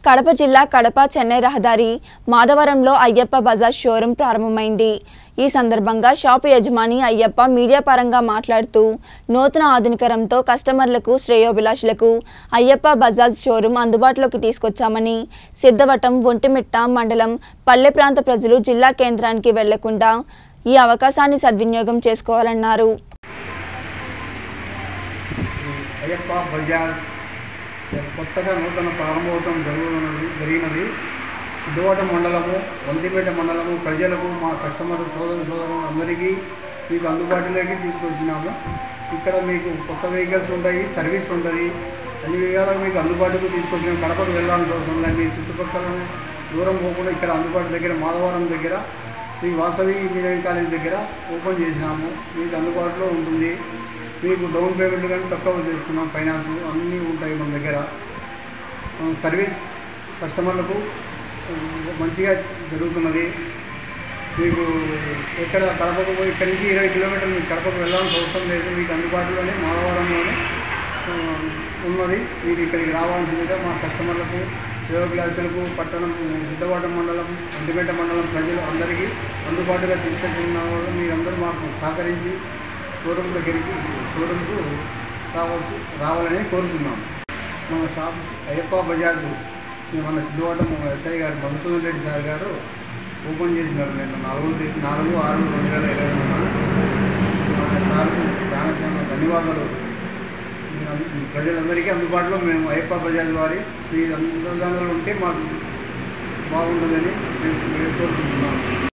కడప జిల్లా కడప చెన్నై రహదారి మాధవరంలో అయ్యప్ప బజార్ షోరూం ప్రారంభమైంది ఈ సందర్భంగా షాపు యజమాని అయ్యప్ప మీడియా పరంగా మాట్లాడుతూ నూతన ఆధునికరంతో కస్టమర్లకు శ్రేయోభిలాషులకు అయ్యప్ప బజాజ్ షోరూం అందుబాటులోకి తీసుకొచ్చామని సిద్ధవటం ఒంటిమిట్ట మండలం పల్లె ప్రాంత ప్రజలు జిల్లా కేంద్రానికి వెళ్లకుండా ఈ అవకాశాన్ని సద్వినియోగం చేసుకోవాలన్నారు అయ్యప్ప బజాజ్ కొత్తగా నూతన ప్రారంభోత్సవం జరుగుతున్నది జరిగినది సిద్ధవటం మండలము వంతిపేట మండలము ప్రజలకు మా కస్టమర్ సోదరు సోదరు అందరికీ మీకు అందుబాటులోకి తీసుకొచ్చినాము ఇక్కడ మీకు కొత్త వెహికల్స్ ఉంటాయి సర్వీస్ ఉంటుంది అన్ని విధాలుగా మీకు అందుబాటుకు తీసుకొచ్చినాము కడపకు వెళ్ళాల్సిన అవసరం లేదు మీ చుట్టుపక్కల దూరం పోకుండా ఇక్కడ అందుబాటు దగ్గర మాధవరం దగ్గర శ్రీ వాసవి ఇంజనీరింగ్ కాలేజ్ దగ్గర ఓపెన్ చేసినాము మీకు అందుబాటులో ఉంటుంది మీకు డౌన్ పేమెంట్ కానీ తక్కువ చేస్తున్నాం ఫైనాన్స్ అన్నీ ఉంటాయి మన దగ్గర ఆ, సర్వీస్ కస్టమర్లకు ఆ, మంచిగా జరుగుతున్నది మీకు ఎక్కడ కడపకు పోయి ఇక్కడి నుంచి ఇరవై కిలోమీటర్లు మీకు కడపకు వెళ్ళాల్సిన అవసరం లేదు మీకు అందుబాటులోనే మాధవరంలోనే ఆ, ఉన్నది మీరు ఇక్కడికి రావాల్సిందిగా మా కస్టమర్లకు యోగ్లాసులకు పట్టణం సిద్ధవాటం మండలం ఒంటిపేట మండలం ప్రజలు అందరికీ అందుబాటుగా తీసుకొచ్చిన వాళ్ళు మీరందరూ మాకు సహకరించి షోరూమ్ దగ్గరికి షోరూమ్కు రావచ్చు రావాలని కోరుతున్నాం మన షాప్ అయ్యప్ప బజాజ్ మన సిద్ధవాటం ఎస్ఐ గారు మధుసూదన్ రెడ్డి సార్ గారు ఓపెన్ చేసినారు నిన్న నాలుగు తేదీ నాలుగు ఆరు రెండు వేల ఇరవై మూడు మన సార్కు చాలా చాలా ధన్యవాదాలు ప్రజలందరికీ అందుబాటులో మేము అయ్యప్ప బజాజ్ వారి మీ అందరిలో ఉంటే మాకు బాగుంటుందని మేము మేము కోరుకుంటున్నాము